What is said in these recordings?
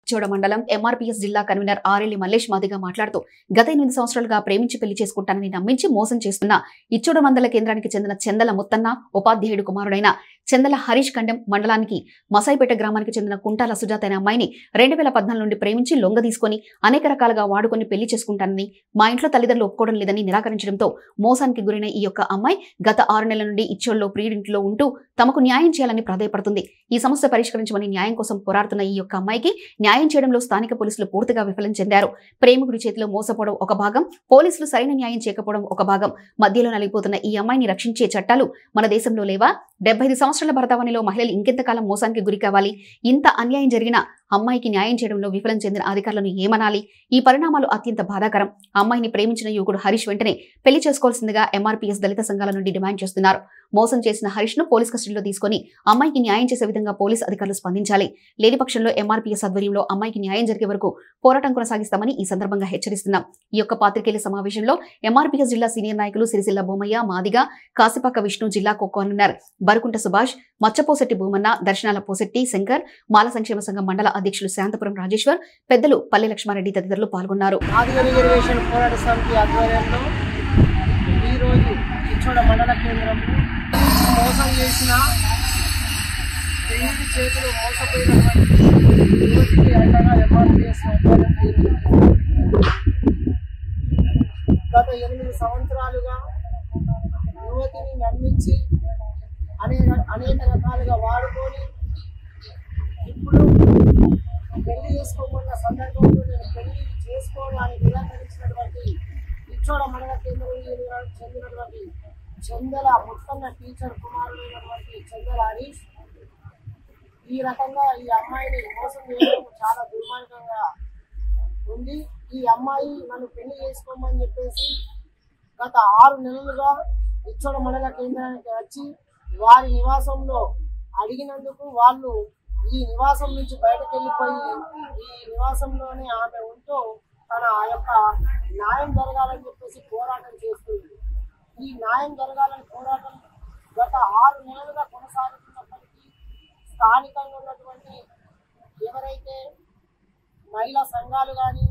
చోడ మండలం ఎంఆర్పీఎస్ జిల్లా కన్వీనర్ ఆరెల్లి మల్లేష్ మాదిగా మాట్లాడుతూ గత ఎనిమిది సంవత్సరాలుగా ప్రేమించి పెళ్లి చేసుకుంటానని నమ్మించి మోసం చేస్తున్న ఇచ్చోడ మండల కేంద్రానికి చెందిన చందల ముత్తన్న ఉపాధ్యాయుడు కుమారుడైన చందల హరీష్ కండెం మండలానికి మసాయిపేట గ్రామానికి చెందిన కుంటాల సుజాత అనే అమ్మాయిని రెండు వేల పద్నాలుగు నుండి ప్రేమించి లొంగ తీసుకొని అనేక రకాలుగా వాడుకొని పెళ్లి చేసుకుంటానని మా ఇంట్లో తల్లిదండ్రులు ఒప్పుకోవడం లేదని నిరాకరించడంతో మోసానికి గురైన ఈ యొక్క అమ్మాయి గత ఆరు నెలల నుండి ఇచ్చోల్లో ప్రియుడింట్లో ఉంటూ తమకు న్యాయం చేయాలని ప్రాధాయపడుతుంది ఈ సమస్య పరిష్కరించమని న్యాయం కోసం పోరాడుతున్న ఈ యొక్క అమ్మాయికి న్యాయం చేయడంలో స్థానిక పోలీసులు పూర్తిగా విఫలం చెందారు ప్రేమికుడి చేతిలో మోసపోవడం ఒక భాగం పోలీసులు సరైన న్యాయం చేయకపోవడం ఒక భాగం మధ్యలో నలిగిపోతున్న ఈ అమ్మాయిని రక్షించే చట్టాలు మన దేశంలో లేవా డెబ్బై ఐదు సంవత్సరాల భరతావనిలో మహిళలు ఇంకెంతకాలం మోసానికి గురి కావాలి ఇంత అన్యాయం జరిగిన అమ్మాయికి న్యాయం చేయడంలో విఫలం చెందిన అధికారులను ఏమనాలి ఈ పరిణామాలు అత్యంత బాధాకరం అమ్మాయిని ప్రేమించిన యువకుడు హరీష్ వెంటనే పెళ్లి చేసుకోవాల్సిందిగా ఎంఆర్పీఎస్ దళిత సంఘాల నుండి డిమాండ్ చేస్తున్నారు మోసం చేసిన హరీష్ ను పోలీస్ కస్టడీలో తీసుకుని అమ్మాయికి న్యాయం చేసే విధంగా పోలీస్ అధికారులు స్పందించాలి లేని పక్షంలో ఎంఆర్పీఎస్ ఆధ్వర్యంలో అమ్మాయికి న్యాయం జరిగే వరకు పోరాటం కొనసాగిస్తామని ఈ సందర్భంగా హెచ్చరిస్తున్నాం ఈ యొక్క పాత్రికేయుల సమావేశంలో ఎంఆర్పీఎస్ జిల్లా సీనియర్ నాయకులు సిరిసిల్ల బొమ్మయ్య మాదిగా కాసిపాక విష్ణు జిల్లా కోకోనర్ బరుకుంట సుభాష్ మచ్చపోసెట్టి భూమన్న దర్శనాల పోసెట్టి శంకర్ మాల సంక్షేమ సంఘం మండల అధ్యక్షులు శాంతపురం రాజేశ్వర్ పెద్దలు పల్లె లక్ష్మారెడ్డి తదితరులు పాల్గొన్నారు ఆదిగని రిజర్వేషన్ పోరాట సమితి ఆధ్వర్యంలో ఈరోజు ఇచ్చోడ మండల కేంద్రంలో నుంచి మోసం చేసిన పెళ్లి చేతులు మోసపోయినటువంటి యువతికి అండగా ఎంఆర్పిఎస్ గత ఎనిమిది సంవత్సరాలుగా యువతిని నమ్మించి అనేక అనేక రకాలుగా వాడుకొని ఇప్పుడు పెళ్లి చేసుకోకున్న సందర్భంలో నేను పెళ్లి చేసుకోవడానికి నిరాకరించినటువంటి ఇచ్చోడ మండల కేంద్రం చెందినటువంటి చందల ముత్తన్న టీచర్ కుమారుడైనటువంటి చందల హరీష్ ఈ రకంగా ఈ అమ్మాయిని మోసం చేయడం చాలా దుర్మార్గంగా ఉంది ఈ అమ్మాయి నన్ను పెళ్లి చేసుకోమని చెప్పేసి గత ఆరు నెలలుగా ఇచ్చోడ మండల కేంద్రానికి వచ్చి వారి నివాసంలో అడిగినందుకు వాళ్ళు ఈ నివాసం నుంచి బయటకు వెళ్ళిపోయి ఈ నివాసంలోనే ఆమె ఉంటూ తన ఆ యొక్క న్యాయం జరగాలని చెప్పేసి పోరాటం చేస్తుంది ఈ న్యాయం జరగాలని పోరాటం గత ఆరు నెలలుగా కొనసాగుతున్నప్పటికీ స్థానికంగా ఉన్నటువంటి ఎవరైతే మహిళా సంఘాలు కానీ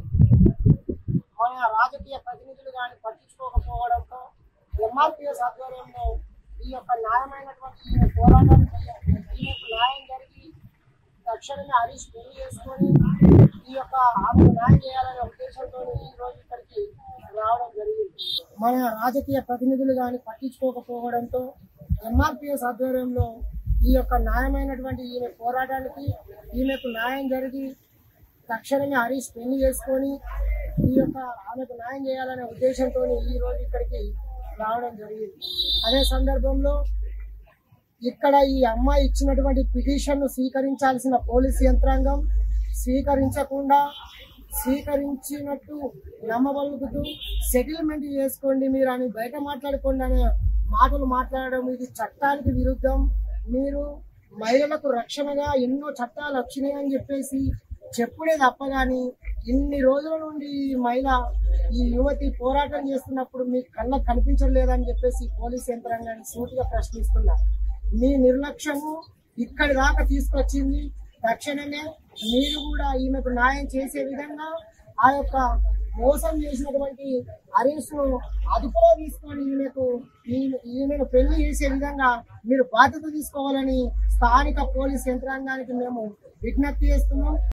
మన రాజకీయ ప్రతినిధులు కానీ పట్టించుకోకపోవడంతో ఎంఆర్పిఎస్ ఆధ్వర్యంలో ఈ యొక్క న్యాయమైనటువంటి ఈ పోరాటానికి ఈమెకు న్యాయం జరిగి తక్షణమే హరీష్ పెళ్లి చేసుకొని ఈ యొక్క ఆమెకు న్యాయం చేయాలనే ఉద్దేశంతో ఈ రోజు ఇక్కడికి రావడం జరిగింది మన రాజకీయ ప్రతినిధులు కానీ పట్టించుకోకపోవడంతో ఎంఆర్పిఎస్ ఆధ్వర్యంలో ఈ యొక్క న్యాయమైనటువంటి ఈమె పోరాటానికి ఈమెకు న్యాయం జరిగి తక్షణమే హరీష్ పెళ్లి చేసుకొని ఈ యొక్క ఆమెకు న్యాయం చేయాలనే ఉద్దేశంతో ఈ రోజు ఇక్కడికి రావడం జరిగింది అదే సందర్భంలో ఇక్కడ ఈ అమ్మాయి ఇచ్చినటువంటి పిటిషన్ ను స్వీకరించాల్సిన పోలీస్ యంత్రాంగం స్వీకరించకుండా స్వీకరించినట్టు నమ్మబలుగుతూ సెటిల్మెంట్ చేసుకోండి మీరు అని బయట మాట్లాడుకోండి అనే మాటలు మాట్లాడడం ఇది చట్టానికి విరుద్ధం మీరు మహిళలకు రక్షణగా ఎన్నో చట్టాలు వచ్చినాయి అని చెప్పేసి చెప్పుడే తప్ప కానీ ఇన్ని రోజుల నుండి ఈ మహిళ ఈ యువతి పోరాటం చేస్తున్నప్పుడు మీ కళ్ళకు కనిపించలేదని చెప్పేసి పోలీస్ యంత్రాంగాన్ని సూటిగా ప్రశ్నిస్తున్నారు మీ నిర్లక్ష్యము ఇక్కడి దాకా తీసుకొచ్చింది తక్షణమే మీరు కూడా ఈమెకు న్యాయం చేసే విధంగా ఆ యొక్క మోసం చేసినటువంటి హరీష్ ను అదుపులో తీసుకొని ఈమెకు ఈ- ఈమెను పెళ్లి చేసే విధంగా మీరు బాధ్యత తీసుకోవాలని స్థానిక పోలీస్ యంత్రాంగానికి మేము విజ్ఞప్తి చేస్తున్నాం